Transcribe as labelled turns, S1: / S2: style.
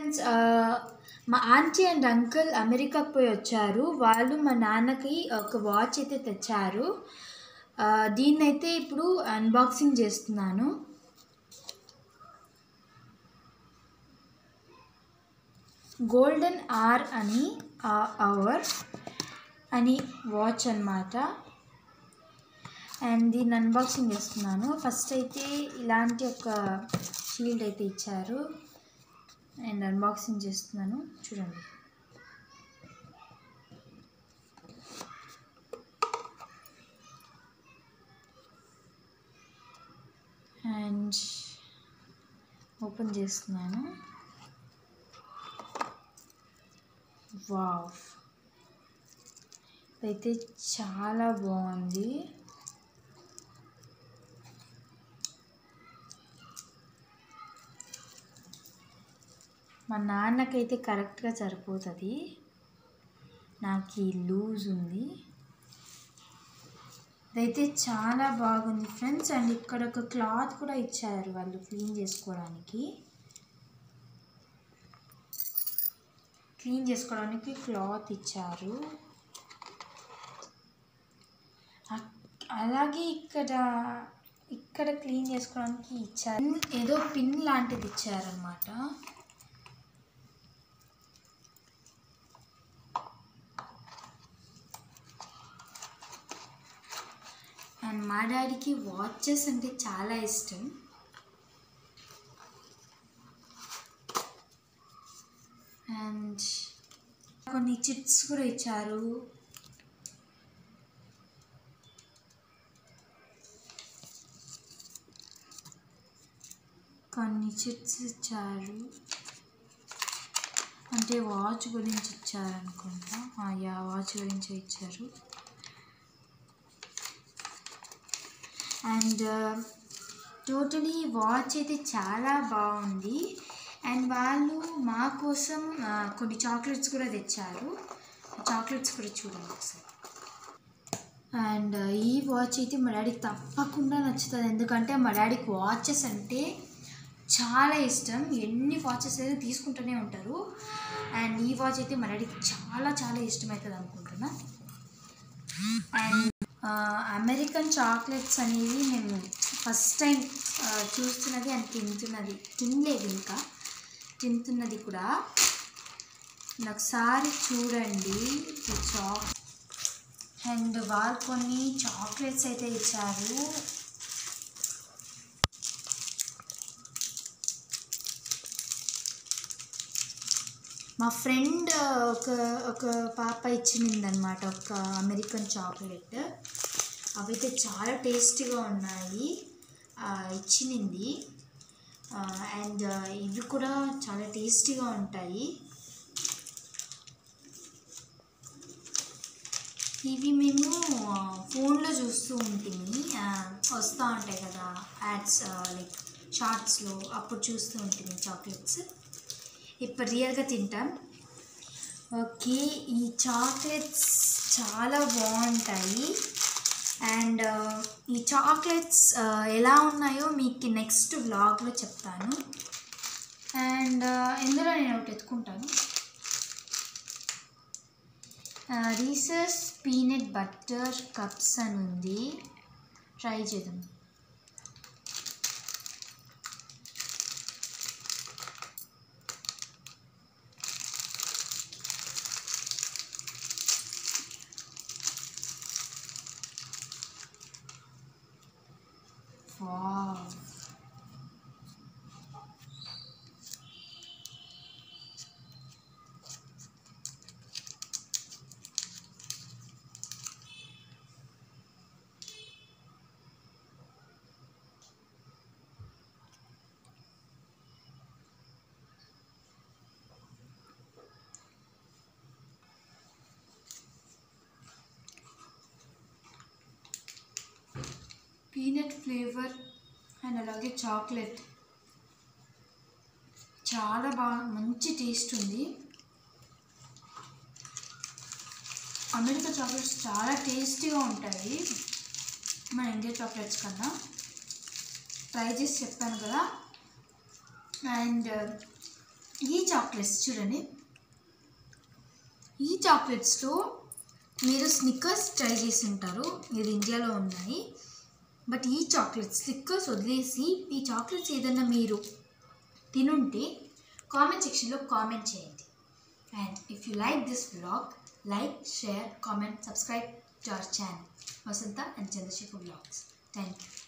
S1: friends మా aunty and uncle అమెరికాకు పోయి వచ్చారు వాళ్ళు మా నాన్నకి ఒక వాచ్ అయితే తెచ్చారు ఆ, దీన్నైతే ఇప్పుడు అన్బాక్సింగ్ చేస్తున్నాను గోల్డెన్ ఆర్ అని అవర్ అని వాచ్ అన్నమాట అండ్ దీన్ని అన్బాక్సింగ్ చేస్తున్నాను ఫస్ట్ అయితే ఇలాంటి ఒక షీల్డ్ అయితే ఇచ్చారు అండ్ అన్బాక్సింగ్ చేస్తున్నాను చూడండి అండ్ ఓపెన్ చేస్తున్నాను వావ్ ఇదైతే చాలా బాగుంది మా నాన్నకైతే కరెక్ట్గా సరిపోతుంది నాకు ఈ లూజ్ ఉంది ఇదైతే చాలా బాగుంది ఫ్రెండ్స్ అండ్ ఇక్కడ ఒక క్లాత్ కూడా ఇచ్చారు వాళ్ళు క్లీన్ చేసుకోవడానికి క్లీన్ చేసుకోవడానికి క్లాత్ ఇచ్చారు అక్- అలాగే ఇక్కడ ఇక్కడ క్లీన్ చేసుకోవడానికి ఇచ్చారు ఏదో పిన్ లాంటిది ఇచ్చారనమాట అండ్ మా డాడీకి వాచెస్ అంటే చాలా ఇష్టం అండ్ కొన్ని చిప్స్ కూడా ఇచ్చారు కొన్ని చిప్స్ ఇచ్చారు అంటే వాచ్ గురించి ఇచ్చారనుకుంటా ఆ, యా వాచ్ గురించి ఇచ్చారు అండ్ టోటలీ వాచ్ అయితే చాలా బాగుంది అండ్ వాళ్ళు మా కోసం ఆ, కొన్ని చాక్లెట్స్ కూడా తెచ్చారు చాక్లెట్స్ కూడా చూడండి ఒకసారి అండ్ ఈ వాచ్ అయితే మా డాడీకి తప్పకుండా నచ్చుతుంది ఎందుకంటే మా డాడీకి వాచెస్ అంటే చాలా ఇష్టం ఎన్ని వాచెస్ అయితే తీసుకుంటూనే ఉంటారు అండ్ ఈ వాచ్ అయితే మా డాడీకి చాలా చాలా ఇష్టమవుతుంది అనుకుంటున్నా అండ్ అమెరికన్ చాక్లెట్స్ అనేవి నేను ఫస్ట్ టైం చూస్తున్నది అండ్ తింటున్నది తినలేదు ఇంకా తింటున్నది కూడా ఒకసారి చూడండి ఈ చాక్ అండ్ వాళ్ళు కొన్ని చాక్లెట్స్ అయితే ఇచ్చారు మా ఫ్రెండ్ ఒక ఒక పాప ఇచ్చిందనమాట ఒక అమెరికన్ చాక్లెట్ అవైతే చాలా టేస్టీగా ఉన్నాయి ఆ, ఇచ్చినింది అండ్ ఇవి కూడా చాలా టేస్టీగా ఉంటాయి ఇవి మేము ఆ, ఫోన్లో చూస్తూ ఉంటుంది వస్తూ ఉంటాయి కదా యాడ్స్ లైక్ షార్ట్స్లో అప్పుడు చూస్తూ ఉంటుంది చాక్లెట్స్ ఇప్పుడు రియల్గా తింటాం ఓకే ఈ చాక్లెట్స్ చాలా బాగుంటాయి అండ్ ఈ చాక్లెట్స్ ఎలా ఉన్నాయో మీకు నెక్స్ట్ వ్లాగ్లో చెప్తాను అండ్ ఇందులో నేను ఒకటి ఎత్తుకుంటాను రీసెస్ పీనట్ బటర్ కప్స్ అని ఉంది ట్రై చేద్దాం వావ్ పీనట్ ఫ్లేవర్ అండ్ అలాగే చాక్లెట్ చాలా బాగా మంచి టేస్ట్ ఉంది అమెరికా చాక్లెట్స్ చాలా టేస్టీగా ఉంటాయి మన ఇండియా చాక్లెట్స్ కన్నా ట్రై చేసి చెప్పాను కదా అండ్ ఈ చాక్లెట్స్ చూడండి ఈ చాక్లెట్స్లో మీరు స్నిక్కర్స్ ట్రై చేసి ఉంటారు ఇది ఇండియాలో ఉన్నాయి బట్ ఈ చాక్లెట్స్ స్నిక్కర్స్ వదిలేసి ఈ చాక్లెట్స్ ఏదైనా మీరు తినుంటే కామెంట్ సెక్షన్లో కామెంట్ చేయండి and if you like this vlog like share comment subscribe to our channel Vasantha and Chandrashekar vlogs thank you